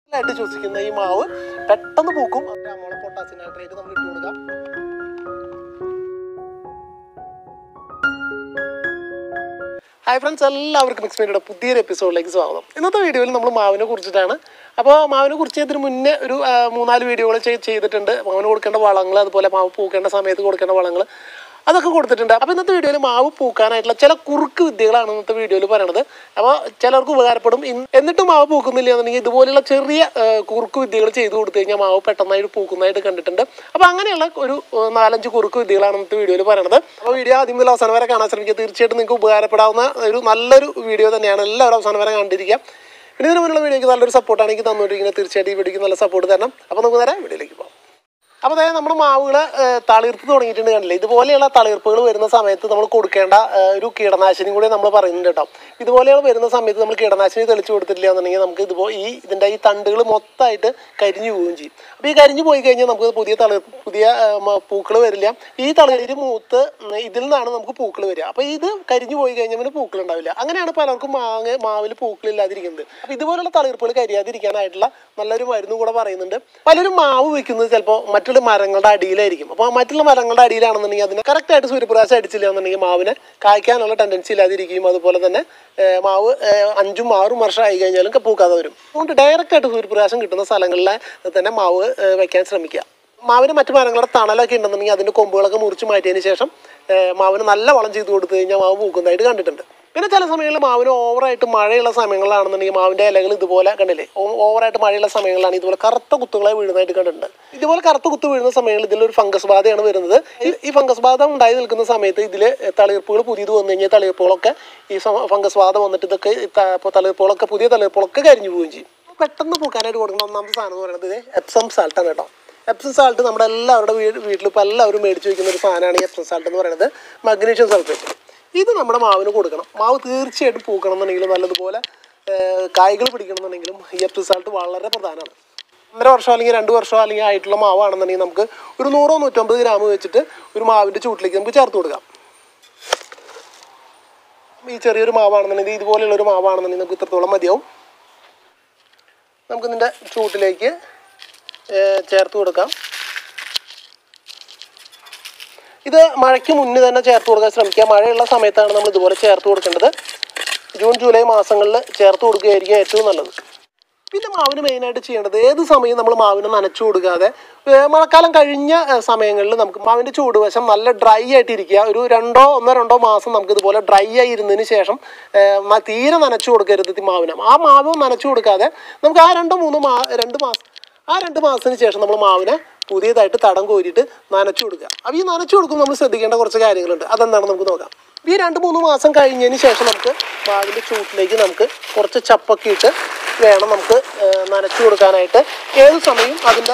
ആയിട്ട് ശ്വസിക്കുന്ന ഈ മാവ് പെട്ടെന്ന് പൂക്കും അമോള പൊട്ടാസ്യം നൈട്രേറ്റ് നമ്മൾ ഇട്ട് കൊടുക്കാം ഹായ് ഫ്രണ്ട്സ് എല്ലാവർക്കും മിക്സ് മീഡിയയുടെ പുതിയൊരു എപ്പിസോഡിലേക്ക് സ്വാഗതം ഇന്നത്തെ വീഡിയോയിൽ നമ്മൾ മാവിനെ കുറിച്ചിട്ടാണ് അപ്പോൾ മാവിനെ കുറിച്ച് ഇതിന് മുന്നേ ഒരു ആ, മൂന്നാല് വീഡിയോകൾ ചെയ്തിട്ടുണ്ട് മാവിന് കൊടുക്കേണ്ട വളങ്ങൾ അതുപോലെ മാവ് പൂക്കേണ്ട സമയത്ത് കൊടുക്കേണ്ട വളങ്ങൾ അതൊക്കെ കൊടുത്തിട്ടുണ്ട് അപ്പോൾ ഇന്നത്തെ വീഡിയോയിൽ മാവ് പൂക്കാനായിട്ടുള്ള ചില കുറുക്ക് വിദ്യകളാണ് ഇന്നത്തെ വീഡിയോയിൽ പറയണത് അപ്പോൾ ചിലർക്ക് ഉപകാരപ്പെടും ഇൻ- എന്നിട്ടും മാവ് പൂക്കുന്നില്ല എന്നുണ്ടെങ്കിൽ ഇതുപോലെയുള്ള ചെറിയ ആ, കുറുക്ക് വിദ്യകൾ ചെയ്തു കൊടുത്തു കഴിഞ്ഞാൽ മാവ് പെട്ടെന്നായിട്ട് പൂക്കുന്നതായിട്ട് കണ്ടിട്ടുണ്ട് അപ്പോൾ അങ്ങനെയുള്ള ഒരു ആ, നാലഞ്ച് കുറുക്ക് വിദ്യകളാണ് ഇന്നത്തെ വീഡിയോയിൽ പറയണത് അപ്പോൾ വീഡിയോ ആദ്യം മുതൽ അവസാനം വരെ കാണാൻ ശ്രമിക്കുക തീർച്ചയായിട്ടും നിങ്ങൾക്ക് ഉപകാരപ്പെടാവുന്ന ഒരു നല്ലൊരു വീഡിയോ തന്നെയാണ് എല്ലാവരും അവസാനം വരെ കണ്ടിരിക്കുക പിന്നെ ഇതിന് മുന്നുള്ള വീഡിയോക്ക് നല്ലൊരു സപ്പോർട്ടാണ് എനിക്ക് തന്നുകൊണ്ടിരിക്കുന്നത് തീർച്ചയായിട്ടും ഈ വീഡിയോക്ക് നല്ല സപ്പോർട്ട് തരണം അപ്പോൾ നമുക്ക് നേരെ വീഡിയോയിലേക്ക് പോകാം അപ്പോൾ അതായത് നമ്മുടെ മാവുകൾ തളിർത്ത് തുടങ്ങിയിട്ടുണ്ട് കണ്ടില്ലേ ഇതുപോലെയുള്ള തളിർപ്പുകൾ വരുന്ന സമയത്ത് നമ്മൾ കൊടുക്കേണ്ട ഏ, ഒരു കീടനാശിനി കൂടി നമ്മൾ പറയുന്നുണ്ട് കേട്ടോ ഇതുപോലെയുള്ള വരുന്ന സമയത്ത് നമ്മൾ കീടനാശിനി തെളിച്ച് കൊടുത്തിട്ടില്ല എന്നുണ്ടെങ്കിൽ നമുക്ക് ഇതുപോലെ ഈ ഇതിൻ്റെ ഈ തണ്ടുകൾ മൊത്തമായിട്ട് കരിഞ്ഞു പോവുകയും ചെയ്യും അപ്പോൾ ഈ കരിഞ്ഞു പോയി കഴിഞ്ഞാൽ നമുക്ക് പുതിയ തളിർ പുതിയ പൂക്കൾ വരില്ല ഈ തളിര് മൂത്ത് ഉം, ഇതിൽ നിന്നാണ് നമുക്ക് പൂക്കൾ വരിക അപ്പോൾ ഇത് കരിഞ്ഞു പോയി കഴിഞ്ഞാൽ പിന്നെ പൂക്കൾ ഉണ്ടാവില്ല അങ്ങനെയാണ് പലർക്കും മാങ്ങ മാവിൽ പൂക്കളില്ലാതിരിക്കുന്നത് അപ്പോൾ ഇതുപോലുള്ള തളിർപ്പുകൾ കരിയാതിരിക്കാനായിട്ടുള്ള നല്ലൊരു മരുന്നും കൂടെ പറയുന്നുണ്ട് പലരും മാവ് വെക്കുന്നത് ചിലപ്പോൾ മറ്റുള്ള മരങ്ങളുടെ അടിയിലായിരിക്കും അപ്പോൾ മറ്റുള്ള മരങ്ങളുടെ അടിയിലാണെന്നുണ്ടെങ്കിൽ അതിന് കറക്റ്റായിട്ട് സൂര്യപ്രകാശം അടിച്ചില്ല എന്നുണ്ടെങ്കിൽ മാവിനെ കായ്ക്കാനുള്ള ടെൻഡൻസി ഇല്ലാതിരിക്കുകയും അതുപോലെ തന്നെ ഏഹ്, മാവ് ഏഹ്, അഞ്ചും ആറും വർഷം ആയി കഴിഞ്ഞാലും ക- പൂക്കാതെ വരും അതുകൊണ്ട് ഡയറക്റ്റ് ആയിട്ട് സൂര്യപ്രകാശം കിട്ടുന്ന സ്ഥലങ്ങളിൽ തന്നെ മാവ് ഏഹ്, വെക്കാൻ ശ്രമിക്കുക മാവിന് മറ്റു മരങ്ങളുടെ തണലൊക്കെ ഉണ്ടെന്നുണ്ടെങ്കിൽ അതിൻ്റെ കൊമ്പുകളൊക്കെ മുറിച്ച് മാറ്റിയതിന് ശേഷം ഏഹ്, മാവിന് നല്ല വളം ചെയ്ത് കൊടുത്തു കഴിഞ്ഞാൽ മാവ് പൂക്കുന്നതായിട്ട് കണ്ടിട്ടുണ്ട് പിന്നെ ചില സമയങ്ങളിൽ മാവിന് ഓവറായിട്ട് മഴയുള്ള സമയങ്ങളിലാണെന്നുണ്ടെങ്കിൽ മാവിൻ്റെ ഇലകൾ ഇതുപോലെ കണ്ടില്ലേ ഓ- ഓവറായിട്ട് മഴയുള്ള സമയങ്ങളിലാണ് ഇതുപോലെ കറുത്ത കുത്തുകളെ വീഴുന്നതായിട്ട് കണ്ടിട്ടുണ്ട് ഇതുപോലെ കറുത്ത കുത്ത് വീഴുന്ന സമയങ്ങളിൽ ഇതിലൊരു ഫംഗസ് ബാധയാണ് വരുന്നത് ഈ- ഈ ഫംഗസ് ബാധ ഉണ്ടായി നിൽക്കുന്ന സമയത്ത് ഇതിൽ തളിർപ്പുകൾ പുതിയത് വന്നു കഴിഞ്ഞാൽ തളിർപ്പുകളൊക്കെ ഈ സമ- ഫംഗസ് ബാധ വന്നിട്ട് ഇതൊക്കെ ഈ ത- ഇപ്പോൾ തളിർപ്പുകളൊക്കെ പുതിയ തളിർപ്പുകളൊക്കെ കരിഞ്ഞു പോവുകയും ചെയ്യും പെട്ടെന്ന് പൂക്കാനായിട്ട് കൊടുക്കുന്ന ഒന്നാമത്തെ സാധനം എന്ന് പറയുന്നത് എപ്സം സാൾട്ടാണ് കേട്ടോ എപ്സം സാൾട്ട് നമ്മുടെ എല്ലാവരുടെ വീട് വീട്ടിൽ ഇപ്പോൾ എല്ലാവരും മേടിച്ച് വയ്ക്കുന്ന ഒരു സാധനമാണ് ഈ എപ്സം സാൾട്ട് എന്ന് പറയുന്നത് മഗ്നീഷ്യം സൾഫേറ്റ് ഇത് നമ്മുടെ മാവിന് കൊടുക്കണം മാവ് തീർച്ചയായിട്ടും പൂക്കണം എന്നുണ്ടെങ്കിൽ നല്ലതുപോലെ ഏഹ്, കായ്കൾ പിടിക്കണമെന്നുണ്ടെങ്കിലും ഈ എപ്സം സാൾട്ട് വളരെ പ്രധാനമാണ് ഒന്നര വർഷം അല്ലെങ്കിൽ രണ്ട് വർഷം അല്ലെങ്കിൽ ആയിട്ടുള്ള മാവാണെന്നുണ്ടെങ്കിൽ നമുക്ക് ഒരു നൂറോ നൂറ്റമ്പത് ഗ്രാം വെച്ചിട്ട് ഒരു മാവിൻ്റെ ചൂട്ടിലേക്ക് നമുക്ക് ചേർത്ത് കൊടുക്കാം ഈ ചെറിയൊരു മാവാണെന്നുണ്ടെങ്കിൽ ഇതുപോലെയുള്ള ഒരു മാവാണെന്നുണ്ടെങ്കിൽ നമുക്ക് ഇത്രത്തോളം മതിയാവും നമുക്ക് ഇതിൻ്റെ ചൂട്ടിലേക്ക് ഏഹ്, ചേർത്ത് കൊടുക്കാം ഇത് മഴയ്ക്ക് മുന്നേ തന്നെ ചേർത്ത് കൊടുക്കാൻ ശ്രമിക്കുക മഴയുള്ള സമയത്താണ് നമ്മൾ ഇതുപോലെ ചേർത്ത് കൊടുക്കേണ്ടത് ജൂൺ ജൂലൈ മാസങ്ങളിൽ ചേർത്ത് കൊടുക്കുകയായിരിക്കും ഏറ്റവും നല്ലത് പിന്നെ മാവിന് മെയിനായിട്ട് ചെയ്യേണ്ടത് ഏത് സമയം നമ്മൾ മാവിന് നനച്ചു കൊടുക്കാതെ ഏ, മഴക്കാലം കഴിഞ്ഞ ഏ, സമയങ്ങളിൽ നമുക്ക് മാവിൻ്റെ ചൂടുവശം നല്ല ഡ്രൈ ആയിട്ട് ഇരിക്കുക ഒരു രണ്ടോ ഒന്നോ രണ്ടോ മാസം നമുക്ക് ഇതുപോലെ ഡ്രൈ ആയി ഇരുന്നതിന് ശേഷം ഏ, മ- തീരെ നനച്ചു കൊടുക്കരുത് ഈ മാവിന് ആ മാവ് നനച്ചു കൊടുക്കാതെ നമുക്ക് ആ രണ്ടോ മൂന്നോ മാ രണ്ട് മാസം ആ രണ്ട് മാസത്തിന് ശേഷം നമ്മൾ മാവിനെ പുതിയതായിട്ട് തടം കോരിയിട്ട് നനച്ചു കൊടുക്കുക അപ്പോൾ ഈ നനച്ചു കൊടുക്കുമ്പോൾ നമ്മൾ ശ്രദ്ധിക്കേണ്ട കുറച്ച് കാര്യങ്ങളുണ്ട് അതെന്താണെന്ന് നമുക്ക് നോക്കാം ഈ രണ്ട് മൂന്ന് മാസം കഴിഞ്ഞതിന് ശേഷം നമുക്ക് മാവിൻ്റെ ചൂട്ടിലേക്ക് നമുക്ക് കുറച്ച് ചപ്പൊക്കെ ഇട്ട് വേണം നമുക്ക് ഏഹ്, നനച്ചു കൊടുക്കാനായിട്ട് ഏത് സമയം അതിൻ്റെ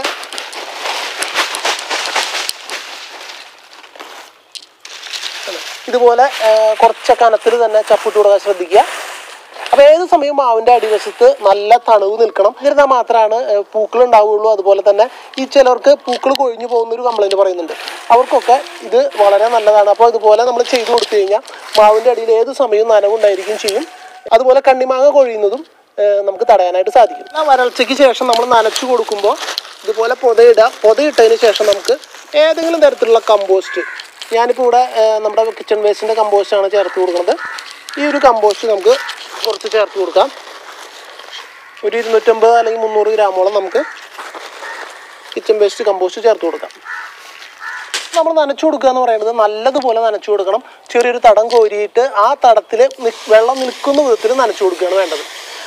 ഇതുപോലെ ഏഹ്, കുറച്ച് കനത്തിൽ തന്നെ ചപ്പിട്ട് കൊടുക്കാൻ ശ്രദ്ധിക്കുക അപ്പോൾ ഏത് സമയം മാവിൻ്റെ അടിവശത്ത് നല്ല തണുവ് നിൽക്കണം എന്നിരുന്നാൽ മാത്രമാണ് പൂക്കൾ ഉണ്ടാവുകയുള്ളൂ അതുപോലെ തന്നെ ഈ ചിലർക്ക് പൂക്കൾ കൊഴിഞ്ഞു പോകുന്ന ഒരു കംപ്ലൈൻറ്റ് പറയുന്നുണ്ട് അവർക്കൊക്കെ ഇത് വളരെ നല്ലതാണ് അപ്പോൾ ഇതുപോലെ നമ്മൾ ചെയ്തു കൊടുത്തു കഴിഞ്ഞാൽ മാവിൻ്റെ അടിയിൽ ഏത് സമയവും നനവുണ്ടായിരിക്കും ചെയ്യും അതുപോലെ കണ്ണിമാങ്ങ കൊഴിയുന്നതും ഏഹ്, നമുക്ക് തടയാനായിട്ട് സാധിക്കും ആ വരൾച്ചയ്ക്ക് ശേഷം നമ്മൾ നനച്ചു കൊടുക്കുമ്പോൾ ഇതുപോലെ പൊതയിടുക പൊതയിട്ടതിന് ശേഷം നമുക്ക് ഏതെങ്കിലും തരത്തിലുള്ള കമ്പോസ്റ്റ് ഞാനിപ്പോൾ ഇവിടെ ഏഹ്, നമ്മുടെ കിച്ചൺ വേസ്റ്റിൻ്റെ കമ്പോസ്റ്റാണ് ചേർത്ത് കൊടുക്കുന്നത് ഈ ഒരു കമ്പോസ്റ്റ് നമുക്ക് കുറച്ച് ചേർത്ത് കൊടുക്കാം ഒരു ഇരുന്നൂറ്റമ്പത് അല്ലെങ്കിൽ മുന്നൂറ് ഗ്രാമോളം നമുക്ക് കിച്ചൺ വേസ്റ്റ് കമ്പോസ്റ്റ് ചേർത്ത് കൊടുക്കാം നമ്മൾ നനച്ചു കൊടുക്കുക എന്ന് പറയുന്നത് നല്ലതുപോലെ നനച്ചു കൊടുക്കണം ചെറിയൊരു തടം കോരിയിട്ട് ആ തടത്തിൽ വെള്ളം നിൽക്കുന്ന വിധത്തിൽ നനച്ചു കൊടുക്കുകയാണ് വേണ്ടത്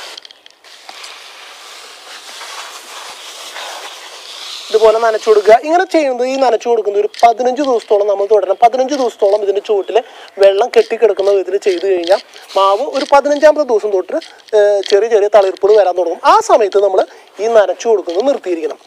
ഇതുപോലെ നനച്ചു കൊടുക്കുക ഇങ്ങനെ ചെയ്യുന്നത് ഈ നനച്ചു കൊടുക്കുന്നത് ഒരു പതിനഞ്ച് ദിവസത്തോളം നമ്മൾ തുടരണം പതിനഞ്ച് ദിവസത്തോളം ഇതിൻ്റെ ചുവട്ടിൽ വെള്ളം കെട്ടിക്കിടക്കുന്ന വിധത്തിൽ ചെയ്തു കഴിഞ്ഞാൽ മാവ് ഒരു പതിനഞ്ചാമത്തെ ദിവസം തൊട്ട് ഏഹ്, ചെറിയ ചെറിയ തളിർപ്പുകൾ വരാൻ തുടങ്ങും ആ സമയത്ത് നമ്മൾ ഈ നനച്ചു കൊടുക്കുന്നത് നിർത്തിയിരിക്കണം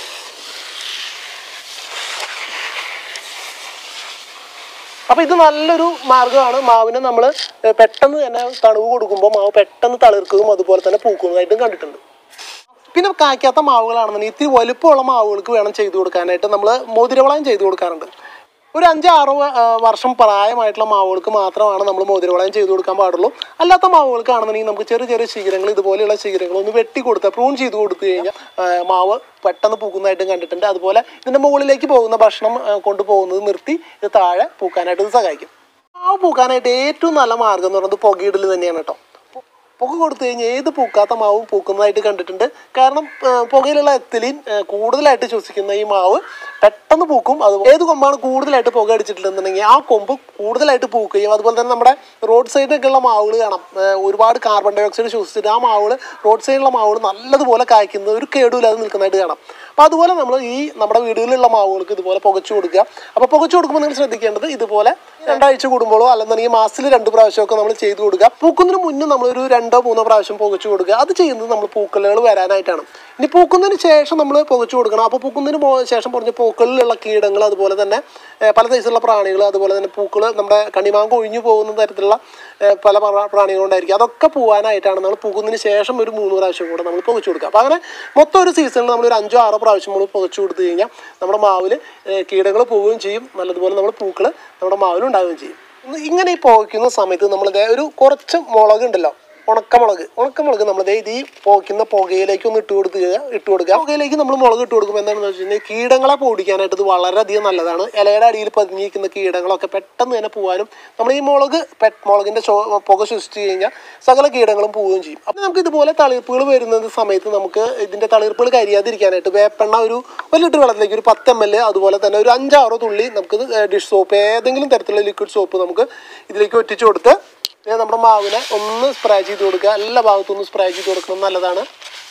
അപ്പോൾ ഇത് നല്ലൊരു മാർഗ്ഗമാണ് മാവിന് നമ്മൾ പെട്ടെന്ന് തന്നെ തണുവ് കൊടുക്കുമ്പോൾ മാവ് പെട്ടെന്ന് തളിർക്കുകയും അതുപോലെ തന്നെ പൂക്കുന്നതായിട്ടും കണ്ടിട്ടുണ്ട് പിന്നെ കായ്ക്കാത്ത മാവുകളാണെന്നുണ്ടെങ്കിൽ ഇത്തിരി വലുപ്പമുള്ള മാവുകൾക്ക് വേണം ചെയ്തു കൊടുക്കാനായിട്ട് നമ്മൾ മോതിരവളയം ചെയ്തു കൊടുക്കാറുണ്ട് ഒരു അഞ്ചാറ് ആ, വർഷം പ്രായമായിട്ടുള്ള മാവുകൾക്ക് മാത്രമാണ് നമ്മൾ മോതിരവളയം ചെയ്തു കൊടുക്കാൻ പാടുള്ളൂ അല്ലാത്ത മാവുകൾക്കാണെന്നുണ്ടെങ്കിൽ നമുക്ക് ചെറിയ ചെറിയ ശിഖരങ്ങൾ ഇതുപോലെയുള്ള ശിഖരങ്ങൾ ഒന്ന് വെട്ടി കൊടുത്താൽ പ്രൂൺ ചെയ്ത് കൊടുത്തു കഴിഞ്ഞാൽ ആ, മാവ് പെട്ടെന്ന് പൂക്കുന്നതായിട്ടും കണ്ടിട്ടുണ്ട് അതുപോലെ ഇതിൻ്റെ മുകളിലേക്ക് പോകുന്ന ഭക്ഷണം ആ, കൊണ്ടുപോകുന്നത് നിർത്തി ഇത് താഴെ പൂക്കാനായിട്ട് ഇത് സഹായിക്കും മാവ് പൂക്കാനായിട്ട് ഏറ്റവും നല്ല മാർഗം എന്ന് പറയുന്നത് പുകയിടൽ തന്നെയാണ് കേട്ടോ പു- പുക കൊടുത്തു കഴിഞ്ഞാൽ ഏത് പൂക്കാത്ത മാവും പൂക്കുന്നതായിട്ട് കണ്ടിട്ടുണ്ട് കാരണം ആ, പുകയിലുള്ള എത്തിലിൻ ആ, കൂടുതലായിട്ട് ശ്വസിക്കുന്ന ഈ മാവ് പെട്ടെന്ന് പൂക്കും അത് ഏത് കൊമ്പാണ് കൂടുതലായിട്ട് പുക അടിച്ചിട്ടുണ്ടെന്നുണ്ടെങ്കിൽ ആ കൊമ്പ് കൂടുതലായിട്ട് പൂക്കുകയും അതുപോലെ തന്നെ നമ്മുടെ റോഡ് സൈഡിലൊക്കെയുള്ള മാവുകൾ കാണാം ആ, ഒരുപാട് കാർബൺ ഡൈ ഓക്സൈഡ് ശ്വസിച്ചിട്ട് ആ മാവുകൾ റോഡ് സൈഡിലുള്ള മാവുകൾ നല്ലതുപോലെ കായ്ക്കുന്നത് ഒരു കേടുമില്ലാതെ നിൽക്കുന്നതായിട്ട് കാണാം അപ്പോൾ അതുപോലെ നമ്മൾ ഈ നമ്മുടെ വീടുകളിലുള്ള മാവുകൾക്ക് ഇതുപോലെ പുകച്ചു കൊടുക്കുക അപ്പോൾ പുകച്ചു കൊടുക്കുമ്പോൾ നിങ്ങൾ ശ്രദ്ധിക്കേണ്ടത് ഇതുപോലെ രണ്ടാഴ്ച കൂടുമ്പോഴോ അല്ലെന്നുണ്ടെങ്കിൽ മാസത്തിൽ രണ്ട് പ്രാവശ്യമൊക്കെ നമ്മൾ ചെയ്തു കൊടുക്കുക പൂക്കുന്നതിന് മുന്നേ നമ്മളൊരു രണ്ടോ മൂന്നോ പ്രാവശ്യം പുകച്ചു കൊടുക്കുക അത് ചെയ്യുന്നത് നമ്മൾ പൂക്കലുകൾ വരാനായിട്ടാണ് ഇനി പൂക്കുന്നതിന് ശേഷം നമ്മൾ പുകച്ചു കൊടുക്കണം അപ്പോൾ പൂക്കുന്നതിന് പോ- ശേഷം പറഞ്ഞ പൂക്കളിലുള്ള കീടങ്ങൾ അതുപോലെ തന്നെ ഏഹ്, പല സൈസിലുള്ള പ്രാണികൾ അതുപോലെ തന്നെ പൂക്കൾ നമ്മുടെ കണിമാങ്ക് ഒഴിഞ്ഞു പോകുന്ന തരത്തിലുള്ള ഏഹ്, പല പ്രാ- പ്രാണികളുണ്ടായിരിക്കും അതൊക്കെ പോകാനായിട്ടാണ് നമ്മൾ പൂക്കുന്നതിന് ശേഷം ഒരു മൂന്ന് പ്രാവശ്യം കൂടെ നമ്മൾ പുകച്ചു കൊടുക്കുക അപ്പോൾ അങ്ങനെ മൊത്തം ഒരു സീസണിൽ നമ്മൾ ഒരു അഞ്ചോ ആറോ പ്രാവശ്യം നമ്മൾ പുകച്ചു കൊടുത്തു കഴിഞ്ഞാൽ നമ്മുടെ മാവിൽ കീടങ്ങൾ പോവുകയും ചെയ്യും നല്ലതുപോലെ നമ്മൾ പൂക്കൾ നമ്മുടെ മാവിൽ ഉണ്ടാവുകയും ചെയ്യും ഇന്ന് ഇങ്ങനെ ഈ പുകയ്ക്കുന്ന സമയത്ത് നമ്മൾ ഒരു കുറച്ച് മുളക് ഉണ്ടല്ലോ ഉണക്കമുളക് ഉണക്കമുളക് നമ്മൾ ദേ ഇത് ഈ പോക്കുന്ന പുകയിലേക്ക് ഒന്ന് ഇട്ട് കൊടുക്കുക ഇട്ട് കൊടുക്കുക പുകയിലേക്ക് നമ്മൾ മുളക് ഇട്ട് കൊടുക്കുമ്പോൾ എന്താണെന്ന് വെച്ച് കഴിഞ്ഞാൽ കീടങ്ങളെ പൊടിക്കാനായിട്ട് ഇത് വളരെയധികം നല്ലതാണ് ഇലയുടെ അടിയിൽ പതിഞ്ഞിരിക്കുന്ന കീടങ്ങളൊക്കെ പെട്ടെന്ന് തന്നെ പോകാനും നമ്മൾ ഈ മുളക് പെ മുളകിൻ്റെ ചോ പുക ശ്വസിച്ച് കഴിഞ്ഞാൽ സകല കീടങ്ങളും പോവുകയും ചെയ്യും അപ്പോൾ നമുക്ക് ഇതുപോലെ തളിർപ്പുകൾ വരുന്ന സമയത്ത് നമുക്ക് ഇതിൻ്റെ തളിർപ്പുകൾ കരിയാതിരിക്കാനായിട്ട് വേപ്പെണ്ണ ഒരു ഒരു ലിറ്റർ വെള്ളത്തിലേക്ക് ഒരു പത്ത് എം എൽ അതുപോലെ തന്നെ ഒരു അഞ്ചാറോ തുള്ളി നമുക്ക് ഡിഷ് സോപ്പ് ഏതെങ്കിലും തരത്തിലുള്ള ലിക്വിഡ് സോപ്പ് നമുക്ക് ഇതിലേക്ക് ഒറ്റിച്ച് കൊടുത്ത് ഇത് നമ്മുടെ മാവിനെ ഒന്ന് സ്പ്രേ ചെയ്ത് കൊടുക്കുക എല്ലാ ഭാഗത്തും ഒന്ന് സ്പ്രേ ചെയ്ത് കൊടുക്കുന്നത് നല്ലതാണ്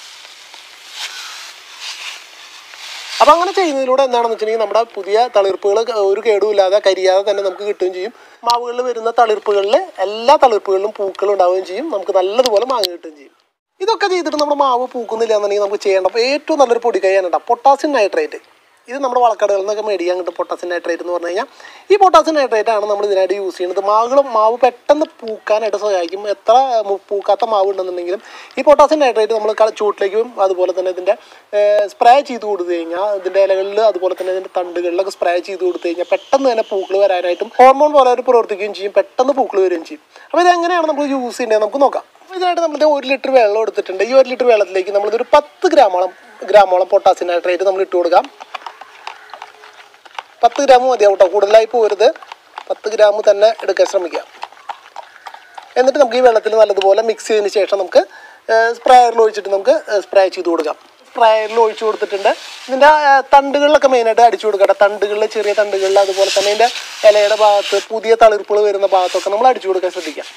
അപ്പം അങ്ങനെ ചെയ്യുന്നതിലൂടെ എന്താണെന്ന് വെച്ചിട്ടുണ്ടെങ്കിൽ നമ്മുടെ പുതിയ തളിർപ്പുകൾ ഒരു കേടുമില്ലാതെ കരിയാതെ തന്നെ നമുക്ക് കിട്ടുകയും ചെയ്യും മാവുകളിൽ വരുന്ന തളിർപ്പുകളിൽ എല്ലാ തളിർപ്പുകളിലും പൂക്കൾ ഉണ്ടാവുകയും ചെയ്യും നമുക്ക് നല്ലതുപോലെ മാങ്ങ കിട്ടുകയും ചെയ്യും ഇതൊക്കെ ചെയ്തിട്ട് നമ്മുടെ മാവ് പൂക്കുന്നില്ല എന്നുണ്ടെങ്കിൽ നമുക്ക് ചെയ്യേണ്ട അപ്പോൾ ഏറ്റവും നല്ലൊരു പൊടിക്കൈയാണ് കേട്ടോ പൊട്ടാസ്യം നൈട്രേറ്റ് ഇത് നമ്മുടെ വളക്കടകളിൽ നിന്നൊക്കെ മേടിക്കാൻ കിട്ടും പൊട്ടാസ്യം നൈട്രേറ്റ് എന്ന് പറഞ്ഞു കഴിഞ്ഞാൽ ഈ പൊട്ടാസ്യം നൈട്രേറ്റ് ആണ് നമ്മൾ ഇതിനായിട്ട് യൂസ് ചെയ്യുന്നത് മാവുകൾ മാവ് പെട്ടെന്ന് പൂക്കാനായിട്ട് സഹായിക്കും എത്ര മു- പൂക്കാത്ത മാവ് ഉണ്ടെന്നുണ്ടെങ്കിലും ഈ പൊട്ടാസ്യം നൈട്രേറ്റ് നമ്മൾ ക- ചൂട്ടിലേക്കും അതുപോലെ തന്നെ ഇതിൻ്റെ സ്പ്രേ ചെയ്ത് കൊടുത്തു കഴിഞ്ഞാൽ ഇതിൻ്റെ ഇലകളിൽ അതുപോലെ തന്നെ ഇതിൻ്റെ തണ്ടുകളിലൊക്കെ സ്പ്രേ ചെയ്ത് കൊടുത്തു കഴിഞ്ഞാൽ പെട്ടെന്ന് തന്നെ പൂക്കൾ വരാനായിട്ടും ഹോർമോൺ പോലെ അവർ പ്രവർത്തിക്കുകയും ചെയ്യും പെട്ടെന്ന് പൂക്കൾ വരികയും ചെയ്യും അപ്പോൾ ഇത് എങ്ങനെയാണ് നമ്മൾ യൂസ് ചെയ്യേണ്ടത് നമുക്ക് നോക്കാം അപ്പോൾ ഇതിനായിട്ട് നമ്മളിത് ഒരു ലിറ്റർ വെള്ളം എടുത്തിട്ടുണ്ട് ഈ ഒരു ലിറ്റർ വെള്ളത്തിലേക്ക് നമ്മളിതൊരു പത്ത് ഗ്രാമോളം ഗ്രാമോളം പൊട്ടാസ്യം നൈട്രേറ്റ് നമ്മൾ ഇട്ട് കൊടുക്കാം പത്ത് ഗ്രാം മതിയാവും കേട്ടോ കൂടുതലായി പോരുത് പത്ത് ഗ്രാം തന്നെ എടുക്കാൻ ശ്രമിക്കുക എന്നിട്ട് നമുക്ക് ഈ വെള്ളത്തിൽ നല്ലതുപോലെ മിക്സ് ചെയ്തതിന് ശേഷം നമുക്ക് സ്പ്രേയറിൽ ഒഴിച്ചിട്ട് നമുക്ക് സ്പ്രേ ചെയ്ത് കൊടുക്കാം സ്പ്രേയറിൽ ഒഴിച്ചു കൊടുത്തിട്ടുണ്ട് ഇതിൻ്റെ തണ്ടുകളിലൊക്കെ മെയിനായിട്ട് അടിച്ചു കൊടുക്കട്ടെ തണ്ടുകളിൽ ചെറിയ തണ്ടുകളിൽ അതുപോലെ തന്നെ ഇതിൻ്റെ ഇലയുടെ ഭാഗത്ത് പുതിയ തളിർപ്പുകൾ വരുന്ന ഭാഗത്തൊക്കെ നമ്മൾ അടിച്ചു കൊടുക്കാൻ ശ്രദ്ധിക്കാം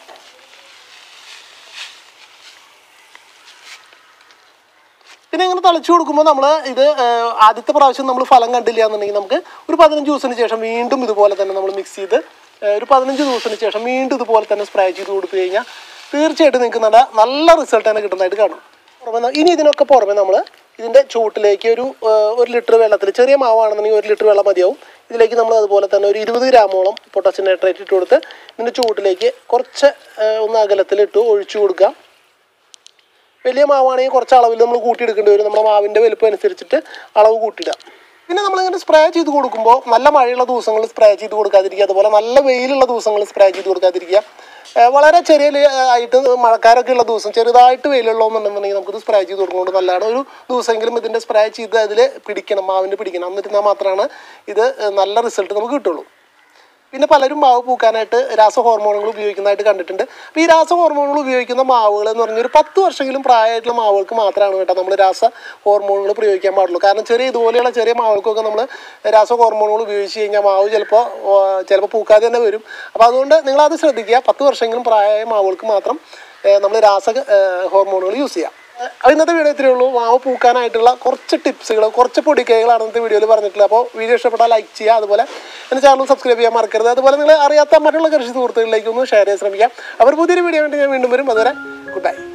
പിന്നെ ഇങ്ങനെ തളിച്ചു കൊടുക്കുമ്പോൾ നമ്മൾ ഇത് ആ, ആദ്യത്തെ പ്രാവശ്യം നമ്മൾ ഫലം കണ്ടില്ല എന്നുണ്ടെങ്കിൽ നമുക്ക് ഒരു പതിനഞ്ച് ദിവസത്തിന് ശേഷം വീണ്ടും ഇതുപോലെ തന്നെ നമ്മൾ മിക്സ് ചെയ്ത് ആ, ഒരു പതിനഞ്ച് ദിവസത്തിന് ശേഷം വീണ്ടും ഇതുപോലെ തന്നെ സ്പ്രേ ചെയ്ത് കൊടുത്തു കഴിഞ്ഞാൽ തീർച്ചയായിട്ടും നിങ്ങൾക്ക് നല്ല നല്ല റിസൾട്ട് തന്നെ കിട്ടുന്നതായിട്ട് കാണും പുറമെ ന- ഇനി ഇതിനൊക്കെ പുറമെ നമ്മൾ ഇതിൻ്റെ ചൂട്ടിലേക്ക് ഒരു ആ, ഒരു ലിറ്റർ വെള്ളത്തിൽ ചെറിയ മാവാണെന്നുണ്ടെങ്കിൽ ഒരു ലിറ്റർ വെള്ളം മതിയാവും ഇതിലേക്ക് നമ്മൾ അതുപോലെ തന്നെ ഒരു ഇരുപത് ഗ്രാമോളം പൊട്ടാസ്യം നൈട്രേറ്റ് ഇട്ട് കൊടുത്ത് ഇതിൻ്റെ ചൂട്ടിലേക്ക് കുറച്ച് ആ, ഒന്ന് അകലത്തിലിട്ട് ഒഴിച്ചു കൊടുക്കാം വലിയ മാവാണെങ്കിൽ കുറച്ച് അളവിൽ നമ്മൾ കൂട്ടിയെടുക്കേണ്ടി വരും നമ്മുടെ മാവിൻ്റെ വലുപ്പം അനുസരിച്ചിട്ട് അളവ് കൂട്ടിയിടുക പിന്നെ നമ്മളിങ്ങനെ സ്പ്രേ ചെയ്ത് കൊടുക്കുമ്പോൾ നല്ല മഴയുള്ള ദിവസങ്ങളിൽ സ്പ്രേ ചെയ്ത് കൊടുക്കാതിരിക്കുക അതുപോലെ നല്ല വെയിലുള്ള ദിവസങ്ങളിൽ സ്പ്രേ ചെയ്ത് കൊടുക്കാതിരിക്കുക ഏഹ് വളരെ ചെറിയ ലേ- ആയിട്ട് മഴക്കാരൊക്കെ ഉള്ള ദിവസം ചെറുതായിട്ട് വെയിലുള്ളതെന്നുണ്ടെന്നുണ്ടെങ്കിൽ നമുക്കിത് സ്പ്രേ ചെയ്ത് കൊടുക്കുന്നത് നല്ലതാണ് ഒരു ദിവസമെങ്കിലും ഇതിൻ്റെ സ്പ്രേ ചെയ്ത് അതിൽ പിടിക്കണം മാവിൻ്റെ പിടിക്കണം എന്നിരുന്നാൽ മാത്രമാണ് ഇത് ഏഹ് നല്ല റിസൾട്ട് നമുക്ക് കിട്ടുള്ളൂ പിന്നെ പലരും മാവ് പൂക്കാനായിട്ട് രാസ ഹോർമോണുകൾ ഉപയോഗിക്കുന്നതായിട്ട് കണ്ടിട്ടുണ്ട് അപ്പോൾ ഈ രാസ ഹോർമോണുകൾ ഉപയോഗിക്കുന്ന മാവുകൾ എന്ന് പറഞ്ഞാൽ ഒരു പത്ത് വർഷമെങ്കിലും പ്രായമായിട്ടുള്ള മാവുകൾക്ക് മാത്രമാണ് കേട്ടോ നമ്മൾ രാസ ഹോർമോണുകൾ പ്രയോഗിക്കാൻ പാടുള്ളൂ കാരണം ചെറിയ ഇതുപോലെയുള്ള ചെറിയ മാവുകൾക്കൊക്കെ നമ്മൾ രാസ ഹോർമോണുകൾ ഉപയോഗിച്ച് കഴിഞ്ഞാൽ മാവ് ചിലപ്പോൾ ചിലപ്പോൾ പൂക്കാതെ തന്നെ വരും അപ്പോൾ അതുകൊണ്ട് നിങ്ങളത് ശ്രദ്ധിക്കുക പത്ത് വർഷമെങ്കിലും പ്രായമായ മാവുകൾക്ക് മാത്രം നമ്മൾ രാസ ഹോർമോണുകൾ യൂസ് ചെയ്യാം അപ്പോൾ ഇന്നത്തെ വീഡിയോ ഇത്രയേ ഉള്ളൂ മാവ് പൂക്കാനായിട്ടുള്ള കുറച്ച് ടിപ്സുകൾ കുറച്ച് പൊടിക്കൈകളാണ് ഇന്നത്തെ വീഡിയോയിൽ പറഞ്ഞിട്ടുള്ളത് അപ്പോൾ വീഡിയോ ഇഷ്ടപ്പെട്ടാൽ ലൈക്ക് ചെയ്യുക അതുപോലെ എൻ്റെ ചാനൽ സബ്സ്ക്രൈബ് ചെയ്യാൻ മറക്കരുത് അതുപോലെ നിങ്ങൾ അറിയാത്ത മറ്റുള്ള കൃഷി സുഹൃത്തുക്കളിലേക്ക് ഒന്ന് ഷെയർ ചെയ്യാൻ ശ്രമിക്കാം അവർ പുതിയൊരു വീഡിയോ വേണ്ടി ഞാൻ വീണ്ടും വരും അതുവരെ ഗുഡ് ബൈ